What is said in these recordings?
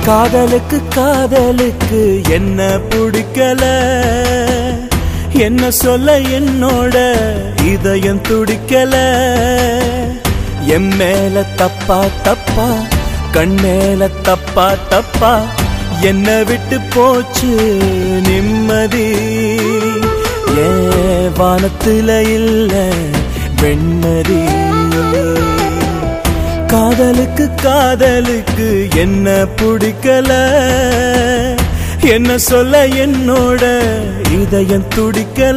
காதலுக்கு காதலுக்கு என்ன பிடிக்கல என்ன சொல்ல என்னோட இதயம் துடிக்கல என் மேல தப்பா தப்பா கண் மேல தப்பா தப்பா என்ன விட்டு போச்சு நிம்மதி ஏன் வானத்துல இல்ல வெண்மதி காதலுக்கு காதலுக்கு என்ன பிடிக்கல என்ன சொல்ல என்னோட இதயம் துடிக்கல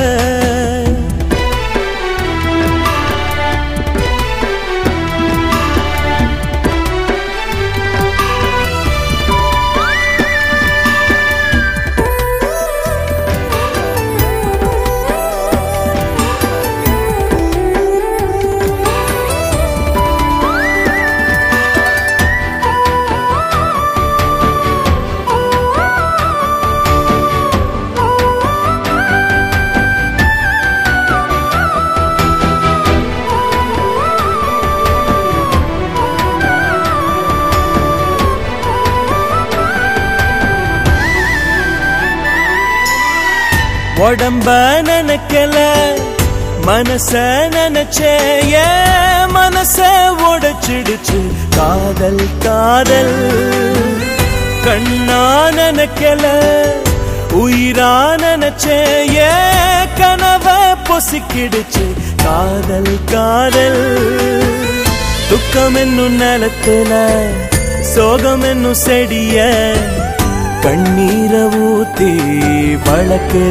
உடம்ப நினைக்கல மனச நினைச்சே ஏன் மனச உடைச்சிடுச்சு காதல் காதல் கண்ணா நினைக்கல உயிரா நினைச்சே ஏன் கனவ பொசிக்கிடுச்சு காதல் காதல் துக்கம் என்னும் நிலத்துல சோகம் என்னும் செடிய கண்ணீரை ஊத்தி வளர்க்கிற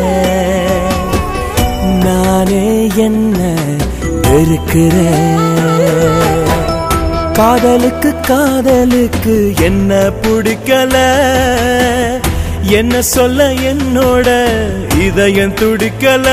நானே என்ன வெறுக்கிற காதலுக்கு காதலுக்கு என்ன பிடிக்கல என்ன சொல்ல என்னோட இதயம் துடிக்கல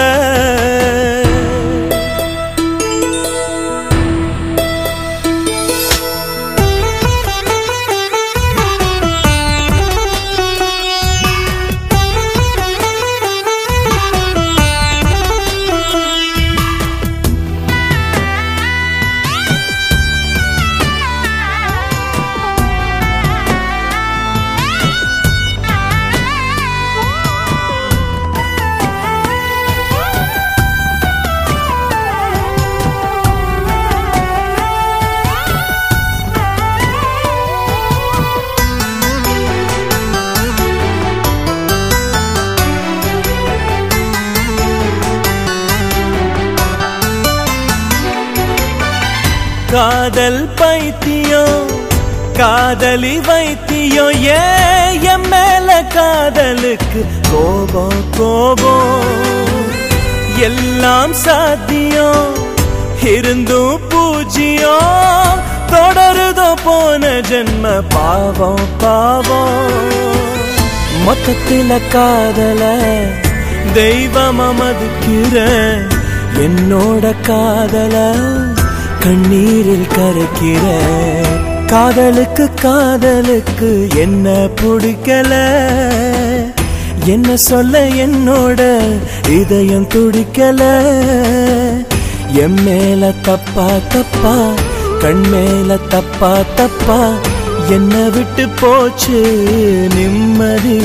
காதல் பைத்தியம் காதலி வைத்தியம் ஏன் என் மேல காதலுக்கு கோபம் கோபம் எல்லாம் சாத்தியம் இருந்தும் பூஜ்யம் தொடருதோ போன ஜென்ம பாவம் பாவம் மொத்தத்தில காதல தெய்வமா மதிக்கிற என்னோட காதல கண்ணீரில் கரைக்கிற காதலுக்கு காதலுக்கு என்ன பிடிக்கல என்ன சொல்ல என்னோட இதயம் துடிக்கல என் மேல தப்பா தப்பா கண் மேல தப்பா தப்பா என்ன விட்டு போச்சு நிம்மதி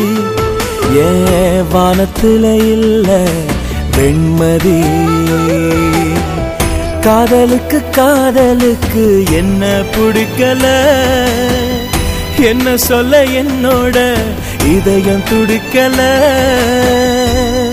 ஏன் வானத்துல இல்ல வெண்மதி காதலுக்கு காதலுக்கு என்ன பிடிக்கல என்ன சொல்ல என்னோட இதயம் துடிக்கல